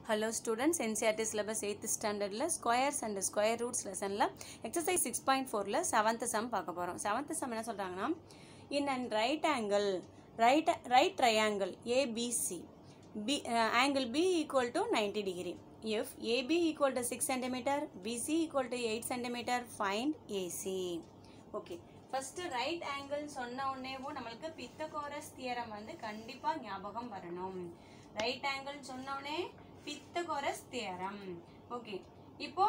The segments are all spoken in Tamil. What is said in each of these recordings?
hello students NCERT syllabus eighth ஸ்டாண்டர்டில் ஸ்கொயர்ஸ் அண்ட் ஸ்கொயர் ரூட்ஸ் லெசனில் எக்ஸசைஸ் சிக்ஸ் பாயிண்ட் ஃபோரில் செவன்த் சம் பார்க்க போகிறோம் செவன்த் சம் என்ன சொல்கிறாங்கன்னா in and right angle right right triangle ABC B angle B equal to ninety degree if AB equal to six centimetre BC equal to eight centimetre find AC okay first right angle சொன்ன உடனேவும் நம்மளுக்கு பித்தகோரஸ் தியரம் வந்து கண்டிப்பா ஞாபகம் வரணும் ரைட் ஆங்கிள் சொன்ன உடனே பித்தகோரஸ் தியரம் ஓகே இப்போ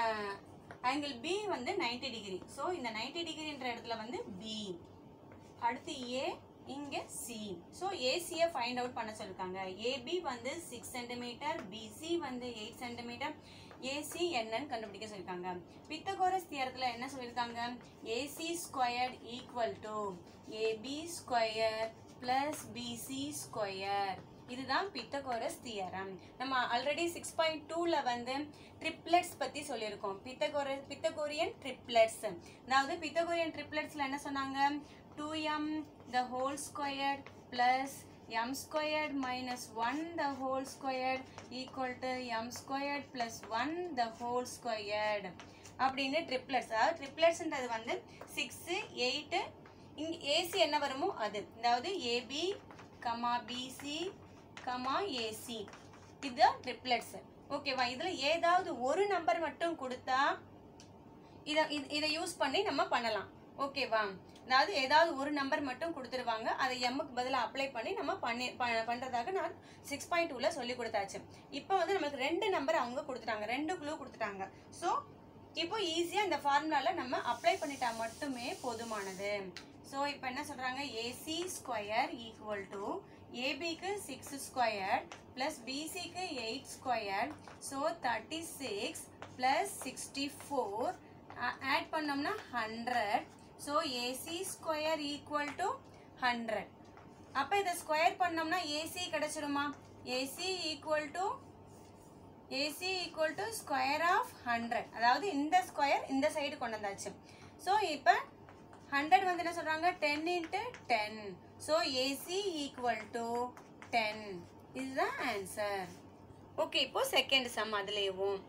ஆங்கிள் பி வந்து 90 டிகிரி ஸோ இந்த 90 டிகிரின்ற இடத்துல வந்து பி அடுத்து ஏ இங்க சி ஸோ ஏசியை ஃபைண்ட் அவுட் பண்ண சொல்லிருக்காங்க ஏபி வந்து சிக்ஸ் சென்டிமீட்டர் பிசி வந்து எயிட் சென்டிமீட்டர் ஏசி என்னன்னு கண்டுபிடிக்க சொல்லிருக்காங்க பித்தகோரஸ் தியரத்துல என்ன சொல்லியிருக்காங்க AC square equal to AB square plus BC square இதுதான் பித்தகோரஸ் தியரம் நம்ம ஆல்ரெடி சிக்ஸ் பாயிண்ட் டூல வந்து ட்ரிப்ளெட்ஸ் பத்தி சொல்லியிருக்கோம் பித்தகோரஸ் பித்தகோரியன் ட்ரிப்ளெட்ஸ் அதாவது பித்தகோரியன் ட்ரிப்ளெட்ஸ்ல என்ன சொன்னாங்க two M the whole square plus m squared minus 1 the whole squared equal to m squared plus 1 the whole squared அப்படின்னு ட்ரிப்ளெட்ஸ் அதாவது ட்ரிப்ளெட்ஸ்ன்றது வந்து சிக்ஸு எயிட்டு இங்கே ஏசி என்ன வருமோ அது அதாவது AB comma BC comma AC இதுதான் ட்ரிப்ளெட்ஸ் ஓகேவா இதில் ஏதாவது ஒரு நம்பர் மட்டும் கொடுத்தா இதை இதை யூஸ் பண்ணி நம்ம பண்ணலாம் ஓகேவா அதாவது ஏதாவது ஒரு நம்பர் மட்டும் கொடுத்துருவாங்க அதை எம்முக்கு பதிலாக அப்ளை பண்ணி நம்ம பண்ணி ப- பண்றதாக நான் சிக்ஸ் பாயிண்ட் டூல சொல்லி கொடுத்தாச்சு இப்போ வந்து நம்மளுக்கு ரெண்டு நம்பர் அவங்க கொடுத்துட்டாங்க ரெண்டு க்ளூ கொடுத்துட்டாங்க ஸோ இப்போ ஈஸியா இந்த ஃபார்முலால நம்ம அப்ளை பண்ணிட்டா மட்டுமே போதுமானது ஸோ இப்போ என்ன சொல்றாங்க ஏசி ஸ்கொயர் ஈக்குவல் டு ஏபிக்கு சிக்ஸ் ஸ்கொயர் பிளஸ் பிசிக்கு eight square so thirty six plus sixty four add பண்ணோம்னா hundred so AC square equal to hundred அப்போ இதை ஸ்கொயர் பண்ணோம்னா ஏசி கிடைச்சிருமா AC equal to AC equal to square of hundred அதாவது இந்த ஸ்கொயர் இந்த சைடு கொண்டு வந்தாச்சு ஸோ இப்போ ஹண்ட்ரட் வந்து என்ன சொல்கிறாங்க ten into ten so AC equal to ten இதுதான் ஆன்சர் ஓகே இப்போ செகண்ட் சம் அதுலேயும்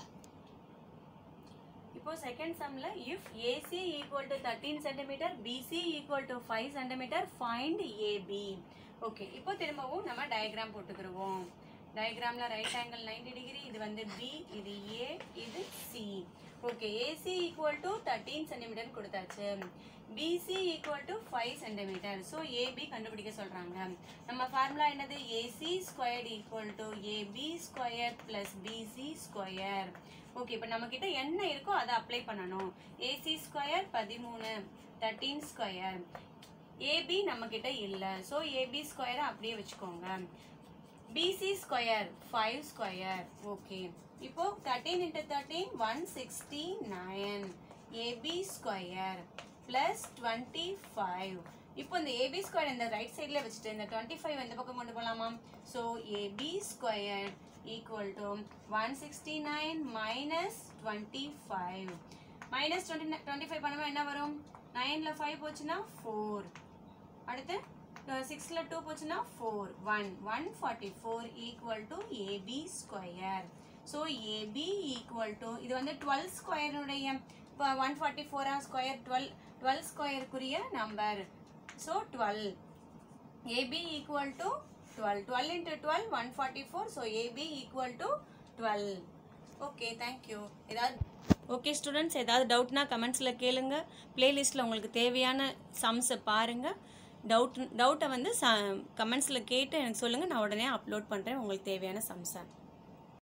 இப்போ செகண்ட் சம்ல if AC equal to thirteen centimetre BC equal to five centimetre find AB okay இப்போ திரும்பவும் நம்ம டயக்ராம் போட்டுக்கிருவோம் டயக்ராம்ல ரைட் ஆங்கிள் 90 டிகிரி இது வந்து பி இது ஏ இது C okay AC equal to thirteen centimetre கொடுத்தாச்சு BC equal to five centimetre so AB கண்டுபிடிக்க சொல்றாங்க நம்ம ஃபார்முலா என்னது AC square equal to AB square plus BC square okay இப்போ நம்ம கிட்ட என்ன இருக்கோ அதை அப்ளை பண்ணணும் ஏசி ஸ்கொயர் பதிமூணு தேர்ட்டீன் ஸ்கொயர் ஏபி நம்ம கிட்ட இல்லை ஸோ ஏபி ஸ்கொயரை அப்படியே வச்சுக்கோங்க BC square five square okay இப்போ thirteen into thirteen one sixty nine AB square plus twenty five இப்போ இந்த ஏபி ஸ்கொயர் இந்த ரைட் சைடில் வச்சுட்டு இந்த டுவெண்ட்டி ஃபைவ் இந்த பக்கம் கொண்டு போகலாமா so AB square equal to one sixty nine minus twenty five minus twenty twenty five பண்ணும்போது என்ன வரும் நைனில் ஃபைவ் போச்சுன்னா ஃபோர் அடுத்து சிக்ஸில் டூ போச்சுன்னா four one one forty four equal to AB square so AB equal to இது வந்து டுவெல் ஸ்கொயருடைய இப்போ ஒன் ஃபார்ட்டி ஃபோரா ஸ்கொயர் டுவெல் டுவெல் ஸ்கொயருக்குரிய number so twelve AB equal to twelve twelve into twelve one forty four so AB equal to twelve okay thank you ஏதாவது ஓகே ஸ்டூடெண்ட்ஸ் ஏதாவது டவுட்னா கமெண்ட்ஸில் கேளுங்க பிளேலிஸ்ட்டில் உங்களுக்கு தேவையான சம்ஸை பாருங்கள் டவுட் டவுட்டை வந்து ச கமெண்ட்ஸில் கேட்டு எனக்கு சொல்லுங்கள் நான் உடனே அப்லோட் பண்ணுறேன் உங்களுக்கு தேவையான சம்ஸை